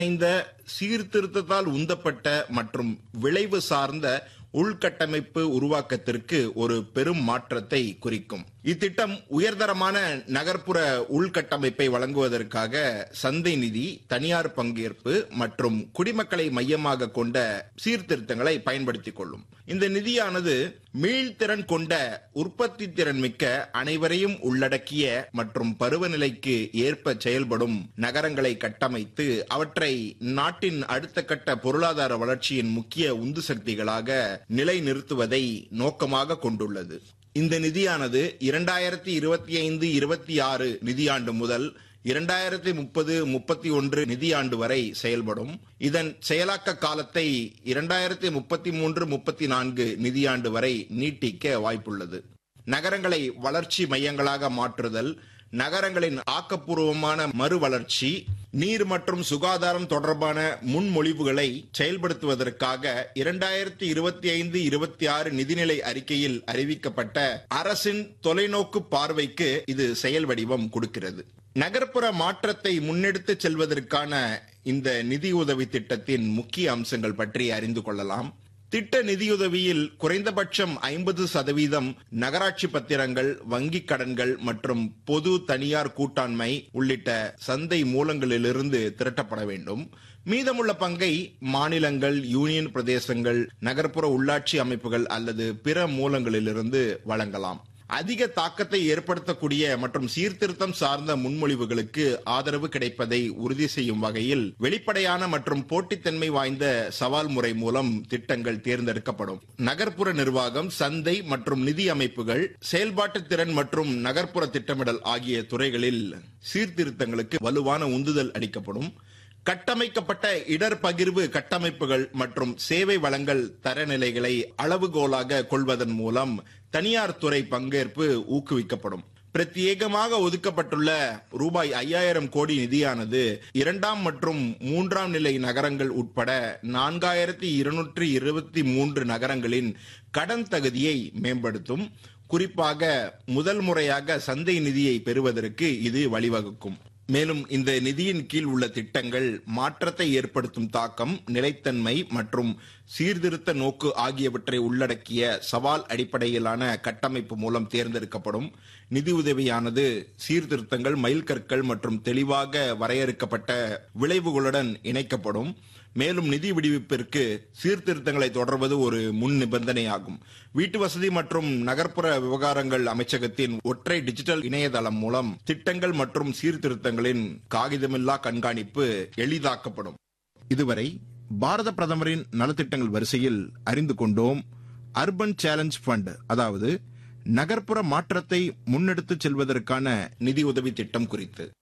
இந்த சீர்திருத்தத்தால் உந்தப்பட்ட மற்றும் விளைவு சார்ந்த உள்கட்டமைப்பு உருவாக்கத்திற்கு ஒரு பெரும் மாற்றத்தை குறிக்கும் இத்திட்டம் உயர்தரமான நகர்ப்புற உள்கட்டமைப்பை வழங்குவதற்காக சந்தை நிதி தனியார் பங்கேற்பு மற்றும் குடிமக்களை மையமாக கொண்ட சீர்திருத்தங்களை பயன்படுத்திக் கொள்ளும் இந்த நிதியானது மீள்திறன் கொண்ட உற்பத்தி திறன் மிக்க அனைவரையும் உள்ளடக்கிய மற்றும் பருவநிலைக்கு ஏற்ப செயல்படும் நகரங்களை கட்டமைத்து அவற்றை நாட்டின் அடுத்த கட்ட பொருளாதார வளர்ச்சியின் முக்கிய உந்து சக்திகளாக நிலைநிறுத்துவதை நோக்கமாக கொண்டுள்ளது இந்த நிதியானது இரண்டாயிரத்தி இருபத்தி ஐந்து இருபத்தி ஆறு நிதியாண்டு முதல் இரண்டாயிரத்தி முப்பது முப்பத்தி ஒன்று நிதியாண்டு வரை செயல்படும் இதன் செயலாக்க காலத்தை இரண்டாயிரத்தி முப்பத்தி மூன்று முப்பத்தி நான்கு நிதியாண்டு வரை நீட்டிக்க வாய்ப்புள்ளது நகரங்களை வளர்ச்சி மையங்களாக மாற்றுதல் நகரங்களின் ஆக்கப்பூர்வமான மறுவளர்ச்சி நீர் மற்றும் சுகாதாரம் தொடர்பான முன்மொழிவுகளை செயல்படுத்துவதற்காக இரண்டாயிரத்தி இருபத்தி ஐந்து இருபத்தி ஆறு நிதிநிலை அறிக்கையில் அறிவிக்கப்பட்ட அரசின் தொலைநோக்கு பார்வைக்கு இது செயல் வடிவம் கொடுக்கிறது நகர்ப்புற மாற்றத்தை முன்னெடுத்து செல்வதற்கான இந்த நிதியுதவி திட்டத்தின் முக்கிய அம்சங்கள் பற்றி அறிந்து கொள்ளலாம் திட்ட நிதியுதவியில் குறைந்தபட்சம் ஐம்பது சதவீதம் நகராட்சி பத்திரங்கள் வங்கிக் கடன்கள் மற்றும் பொது தனியார் கூட்டாண்மை உள்ளிட்ட சந்தை மூலங்களிலிருந்து திரட்டப்பட வேண்டும் மீதமுள்ள பங்கை மாநிலங்கள் யூனியன் பிரதேசங்கள் நகர்ப்புற உள்ளாட்சி அமைப்புகள் அல்லது பிற மூலங்களிலிருந்து வழங்கலாம் அதிக தாக்கத்தை ஏற்படுத்தக்கூடிய மற்றும் சீர்திருத்தம் சார்ந்த முன்மொழிவுகளுக்கு ஆதரவு கிடைப்பதை உறுதி செய்யும் வகையில் வெளிப்படையான மற்றும் போட்டித்தன்மை வாய்ந்த சவால் முறை மூலம் திட்டங்கள் தேர்ந்தெடுக்கப்படும் நகர்ப்புற நிர்வாகம் சந்தை மற்றும் நிதி அமைப்புகள் செயல்பாட்டு திறன் மற்றும் நகர்ப்புற திட்டமிடல் ஆகிய துறைகளில் சீர்திருத்தங்களுக்கு வலுவான உந்துதல் அளிக்கப்படும் கட்டமைக்கப்பட்ட இடர் பகிர்வு கட்டமைப்புகள் மற்றும் சேவை வளங்கள் தரநிலைகளை அளவுகோலாக கொள்வதன் மூலம் தனியார் துறை பங்கேற்பு ஊக்குவிக்கப்படும் பிரத்யேகமாக ஒதுக்கப்பட்டுள்ள ரூபாய் ஐயாயிரம் கோடி நிதியானது இரண்டாம் மற்றும் மூன்றாம் நிலை நகரங்கள் உட்பட நான்காயிரத்தி இருநூற்றி இருபத்தி மூன்று நகரங்களின் கடன் தகுதியை மேம்படுத்தும் குறிப்பாக முதல் முறையாக சந்தை நிதியை பெறுவதற்கு இது வழிவகுக்கும் மேலும் இந்த நிதியின் கீழ் உள்ள திட்டங்கள் மாற்றத்தை ஏற்படுத்தும் தாக்கம் நிலைத்தன்மை மற்றும் சீர்திருத்த நோக்கு ஆகியவற்றை உள்ளடக்கிய சவால் அடிப்படையிலான கட்டமைப்பு மூலம் தேர்ந்தெடுக்கப்படும் நிதி உதவியானது சீர்திருத்தங்கள் மைல்கற்கள் மற்றும் தெளிவாக வரையறுக்கப்பட்ட விளைவுகளுடன் இணைக்கப்படும் மேலும் நிதி விடுவிப்பிற்கு சீர்திருத்தங்களை தொடர்வது ஒரு முன் நிபந்தனையாகும் வீட்டு வசதி மற்றும் நகர்ப்புற விவகாரங்கள் அமைச்சகத்தின் ஒற்றை டிஜிட்டல் இணையதளம் மூலம் திட்டங்கள் மற்றும் சீர்திருத்தங்களின் காகிதமில்லா கண்காணிப்பு எளிதாக்கப்படும் இதுவரை பாரத பிரதமரின் நலத்திட்டங்கள் வரிசையில் அறிந்து கொண்டோம் அர்பன் சேலஞ்ச் ஃபண்ட் அதாவது நகர்ப்புற மாற்றத்தை முன்னெடுத்துச் செல்வதற்கான நிதியுதவி திட்டம் குறித்து